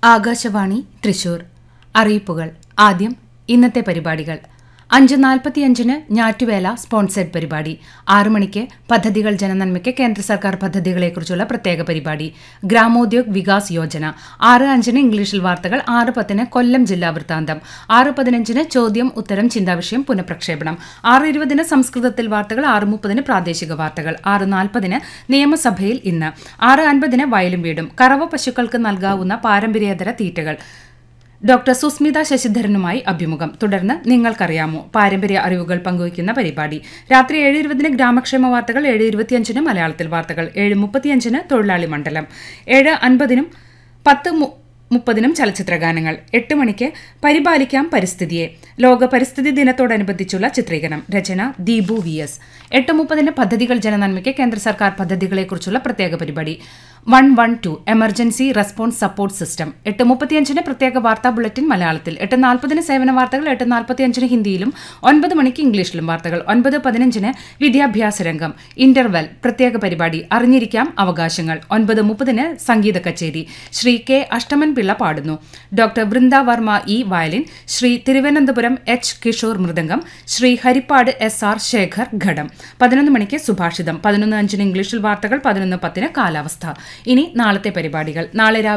ആകാശവാണി തൃശൂർ അറിയിപ്പുകൾ ആദ്യം ഇന്നത്തെ പരിപാടികൾ അഞ്ച് നാൽപ്പത്തിയഞ്ചിന് ഞാറ്റുവേല സ്പോൺസേഡ് പരിപാടി ആറു മണിക്ക് പദ്ധതികൾ ജനനന്മയ്ക്ക് കേന്ദ്ര സർക്കാർ പദ്ധതികളെക്കുറിച്ചുള്ള പ്രത്യേക പരിപാടി ഗ്രാമോദ്യോഗ് വികാസ് യോജന ആറ് അഞ്ചിന് ഇംഗ്ലീഷിൽ വാർത്തകൾ ആറ് പത്തിന് കൊല്ലം ജില്ലാ വൃത്താന്തം ആറ് പതിനഞ്ചിന് ചോദ്യം ഉത്തരം ചിന്താവിഷയം പുനഃപ്രക്ഷേപണം ആറ് ഇരുപതിന് സംസ്കൃതത്തിൽ വാർത്തകൾ ആറ് മുപ്പതിന് പ്രാദേശിക വാർത്തകൾ ആറ് നാൽപ്പതിന് നിയമസഭയിൽ ഇന്ന് ആറ് അൻപതിന് വയലും വീടും കറവ പശുക്കൾക്ക് നൽകാവുന്ന പാരമ്പര്യേതര തീറ്റകൾ ഡോക്ടർ സുസ്മിത ശശിധരനുമായി അഭിമുഖം തുടർന്ന് നിങ്ങൾക്കറിയാമോ പാരമ്പര്യ അറിവുകൾ പങ്കുവയ്ക്കുന്ന പരിപാടി രാത്രി ഏഴ് ഇരുപതിന് ഗ്രാമക്ഷേമ വാർത്തകൾ ഏഴ് ഇരുപത്തിയഞ്ചിന് മലയാളത്തിൽ വാർത്തകൾ ഏഴ് മുപ്പത്തിയഞ്ചിന് തൊഴിലാളി മണ്ഡലം ഏഴ് അൻപതിനും പത്ത് മു- മുപ്പതിനും ചലച്ചിത്ര ഗാനങ്ങൾ എട്ട് മണിക്ക് പരിപാലിക്കാം പരിസ്ഥിതിയെ ലോക പരിസ്ഥിതി ദിനത്തോടനുബന്ധിച്ചുള്ള ചിത്രീകരണം രചന ദീപു വി എസ് എട്ട് മുപ്പതിന് പദ്ധതികൾ ജനനന്മയ്ക്ക് കേന്ദ്ര സർക്കാർ പദ്ധതികളെക്കുറിച്ചുള്ള പ്രത്യേക പരിപാടി one one two emergency response support system എട്ട് മുപ്പത്തിയഞ്ചിന് പ്രത്യേക വാർത്താ ബുള്ളറ്റിൻ മലയാളത്തിൽ എട്ട് നാൽപ്പതിന് സേവന വാർത്തകൾ എട്ട് നാൽപ്പത്തിയഞ്ചിന് ഹിന്ദിയിലും ഒൻപത് മണിക്ക് ഇംഗ്ലീഷിലും വാർത്തകൾ ഒൻപത് പതിനഞ്ചിന് വിദ്യാഭ്യാസ രംഗം ഇന്റർവെൽ പ്രത്യേക പരിപാടി അറിഞ്ഞിരിക്കാം അവകാശങ്ങൾ ഒൻപത് മുപ്പതിന് സംഗീത കച്ചേരി ശ്രീ കെ അഷ്ടമൻ പിള്ള പാടുന്നു doctor Vrinda Varma E violin Shri Thiruvananthapuram H Kishore mridangam Shri Harippad S R Shekhar ghatam പതിനൊന്ന് മണിക്ക് സുഭാഷിതം പതിനൊന്ന് അഞ്ചിന് ഇംഗ്ലീഷിൽ വാർത്തകൾ പതിനൊന്ന് പത്തിന് കാലാവസ്ഥ ഇനി നാളത്തെ പരിപാടികൾ നാളെ രാവിലെ